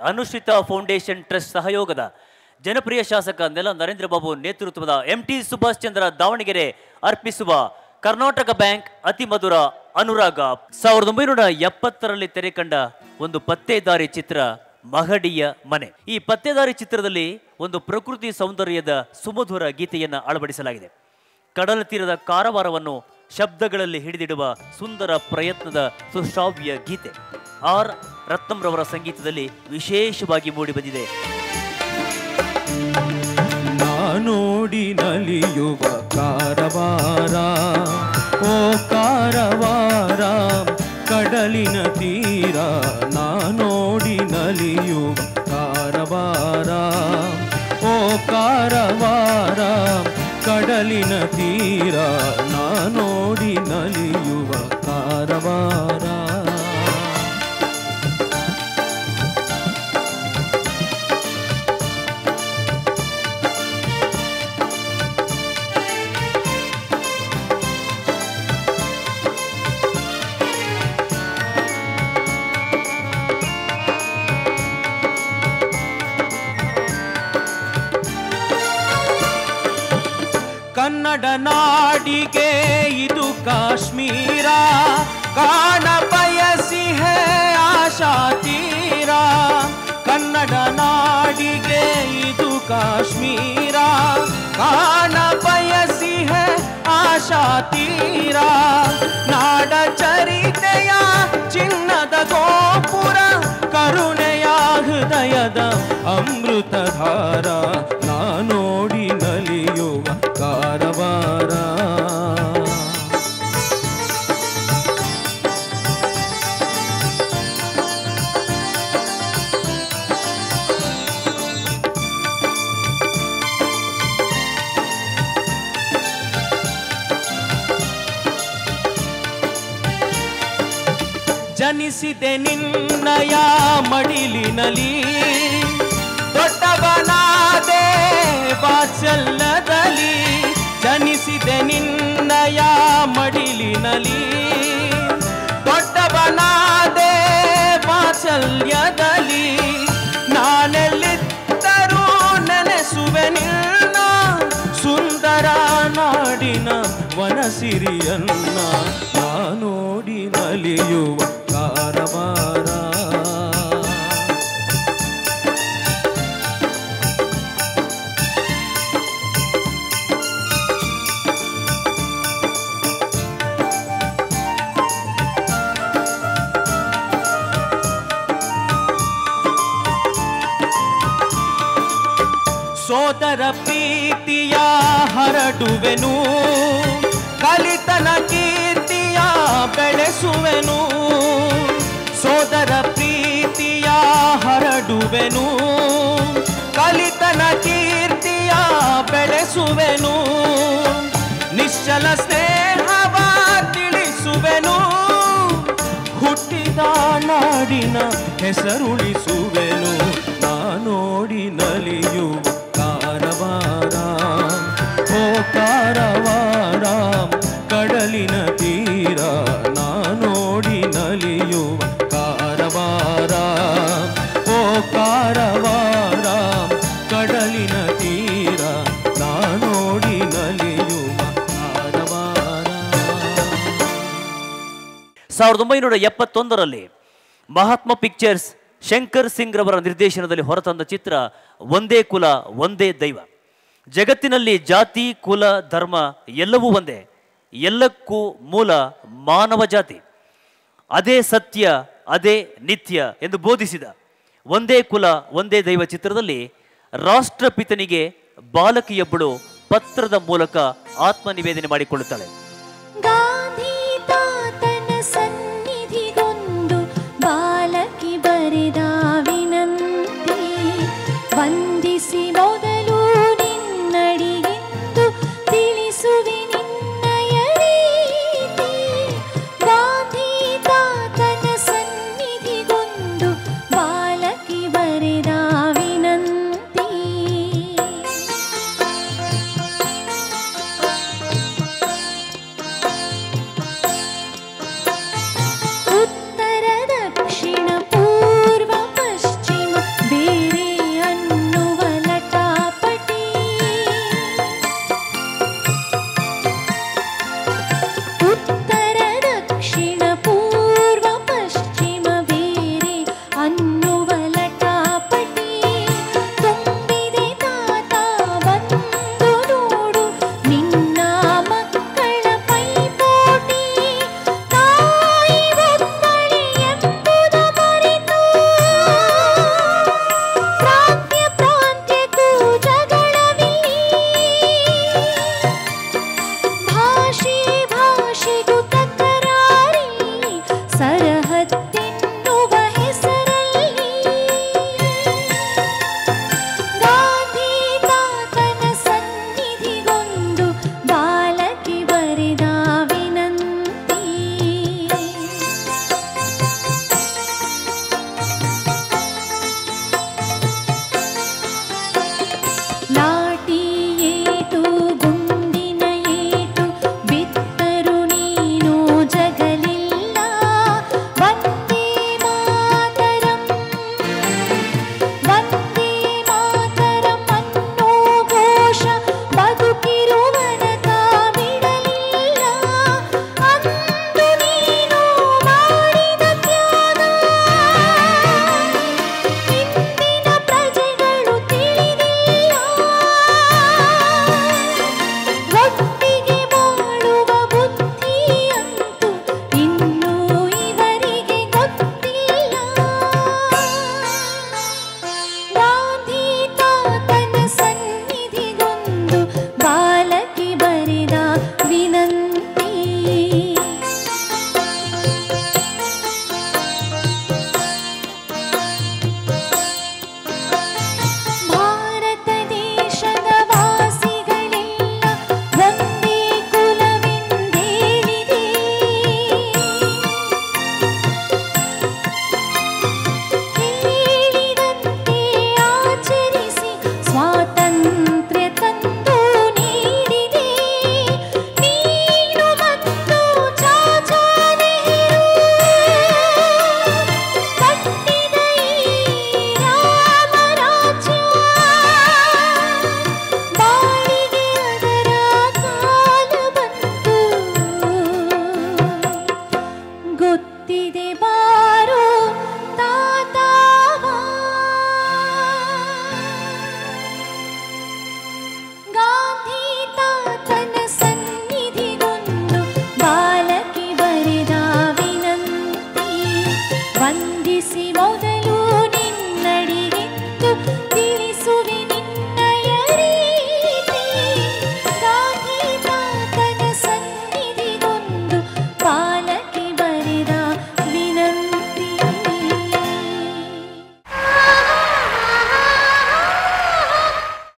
ಅನುಶ್ರಿತ foundation trust ಸಹಯೋಗದ ಜನಪ್ರಿಯ ಶಾಸಕ ನೆಲ ನರೇಂದ್ರ ಬಾಬು ನೇತೃತ್ವದ ಎಂಟಿ ಸುಭಾಷ್ ಚಂದ್ರ ದಾವಣಗೆರೆ ಅರ್ಪಿಸುವ ಕರ್ನಾಟಕ ಬ್ಯಾಂಕ್ ಅತಿ ಮಧುರ ಅನುರಾಗ ಸಾವಿರದ ಒಂಬೈನೂರ ಎಪ್ಪತ್ತರಲ್ಲಿ ತೆರೆ ಕಂಡ ಒಂದು ಪತ್ತೇದಾರಿ ಚಿತ್ರ ಮಹಡಿಯ ಮನೆ ಈ ಪತ್ತೇದಾರಿ ಚಿತ್ರದಲ್ಲಿ ಒಂದು ಪ್ರಕೃತಿ ಸೌಂದರ್ಯದ ಸುಮಧುರ ಗೀತೆಯನ್ನು ಅಳವಡಿಸಲಾಗಿದೆ ಕಡಲ ತೀರದ ಕಾರವಾರವನ್ನು ಶಬ್ದಗಳಲ್ಲಿ ಹಿಡಿದಿಡುವ ಸುಂದರ ಪ್ರಯತ್ನದ ಸುಶ್ರಾವ್ಯ ಗೀತೆ ಆರ್ ರತ್ನಂರವರ ಸಂಗೀತದಲ್ಲಿ ವಿಶೇಷವಾಗಿ ಮೂಡಿಬಂದಿದೆ ನಾನೋಡಿ ನಲಿಯುವ ಕಾರವಾರ ಓ ಕಾರವಾರ ಕಡಲಿನ ತೀರ ನಾನೋಡಿ ನಲಿಯುವ ಕಾರವಾರ ಓ ಕಾರವಾರ ಕಡಲಿನ ತೀರ ನಾನೋಡಿ ನಲಿಯುವ ಕಾರವಾರ ಕನ್ನಡ ನಾಡಿಗೆ ಇದು ಕಾಶ್ಮೀರ ಕಾಣ ಬಯಸಿ ಹೇ ಆಶಾ ತೀರ ಕನ್ನಡ ನಾಡಿಗೆ ಇದು ಕಾಶ್ಮೀರ ಕಾಣ ಬಯಸಿ ಹೇ ಆಶಾ ತೀರ ನಾಡ ಚರಿತೆಯ ಚಿನ್ನದ ಗೋಪುರ ಕರುಣೆಯ ಹೃದಯದ ಅಮೃತಧಾರ ನಾನೋಡಿ ನಲಿಯುವ ಕಾರವಾರ ಜನಿಸಿದೆ ನಿನ್ನಯ ಮಡಿಲಿನಲಿ ದೊಡ್ಡವನಾದೆ ವಾತ್ಸಲ್ಯದಲ್ಲಿ ಜನಿಸಿದೆ ನಿನ್ನಯ ಮಡಿಲಿನಲಿ ದೊಡ್ಡವನಾದೆ ವಾತ್ಸಲ್ಯದಲ್ಲಿ ನಾನೆಲ್ಲಿದ್ದರೂ ನೆನೆಸುವೆ ನಿನ್ನ ಸುಂದರ ನಾಡಿನ ವನಸಿರಿಯನ್ನ ನಾನೋಡಿ ನಲಿಯುವ ಕಾರವಾರ ಸೋದರ ಪ್ರೀತಿಯ ಹರಡುವೆನು ಕಲಿತನ ಕೀರ್ತಿಯ ಬೆಳೆಸುವೆನು ಸೋದರ ಪ್ರೀತಿಯ ಹರಡುವೆನು ಕಲಿತನ ಕೀರ್ತಿಯ ಬೆಳೆಸುವೆನು ನಿಶ್ಚಲ ಸ್ನೇಹವ ತಿಳಿಸುವೆನು ಹುಟ್ಟಿದ ನಾಡಿನ ಹೆಸರುಳಿಸುವೆನು ನಾನೋಡಿ ನಲಿಯುವ ಕಾರವಾರ ಓ ಕಾರವಾರ ಕಡಲಿನ ತೀರ ನಾನೋಡಿ ನಲಿಯುವ ಕಾರವಾರ ಓ ಕಾರವಾರ ಕಡಲಿನ ತೀರ ನಾನೋಡಿ ನಲಿಯುವ ಕಾರವಾರ ಸಾವಿರದ ಒಂಬೈನೂರ ಎಪ್ಪತ್ತೊಂದರಲ್ಲಿ ಮಹಾತ್ಮ ಪಿಕ್ಚರ್ಸ್ ಶಂಕರ್ ಸಿಂಗ್ ರವರ ನಿರ್ದೇಶನದಲ್ಲಿ ಹೊರತಂದ ಚಿತ್ರ ಒಂದೇ ಕುಲ ಒಂದೇ ದೈವ ಜಗತ್ತಿನಲ್ಲಿ ಜಾತಿ ಕುಲ ಧರ್ಮ ಎಲ್ಲವೂ ಒಂದೇ ಎಲ್ಲಕ್ಕೂ ಮೂಲ ಮಾನವ ಜಾತಿ ಅದೇ ಸತ್ಯ ಅದೇ ನಿತ್ಯ ಎಂದು ಬೋಧಿಸಿದ ಒಂದೇ ಕುಲ ಒಂದೇ ದೈವ ಚಿತ್ರದಲ್ಲಿ ರಾಷ್ಟ್ರಪಿತನಿಗೆ ಬಾಲಕಿಯೊಬ್ಬಳು ಪತ್ರದ ಮೂಲಕ ಆತ್ಮನಿವೇದನೆ ಮಾಡಿಕೊಳ್ಳುತ್ತಾಳೆ ಗಾಂಧಿ ತಾತನ ಸನ್ನಿಧಿಗೊಂದು ಬಾಲಕಿ ಬರೆದ ವಿನಂತಿ ವಂದಿಸಿ ಮೊದಲು ನಿನ್ನಡಿಗೆಂದು ತಿಳಿಸುವೆ ನಿನ್ನಯ ರೀತಿ ಗಾಂಧಿ ತಾತನ ಸನ್ನಿಧಿಗೊಂದು ಬಾಲಕಿ ಬರೆದ ವಿನಂತಿ ಬಾರೋ ತಾತಾವಾ ಗಾಂಧಿ ತಾತನ ಸನ್ನಿಧಿಗೊಂದು ಬಾಲಕಿ ಬರೆದ ವಿನಂತಿ ವಂದಿಸಿ ಮೊದಲ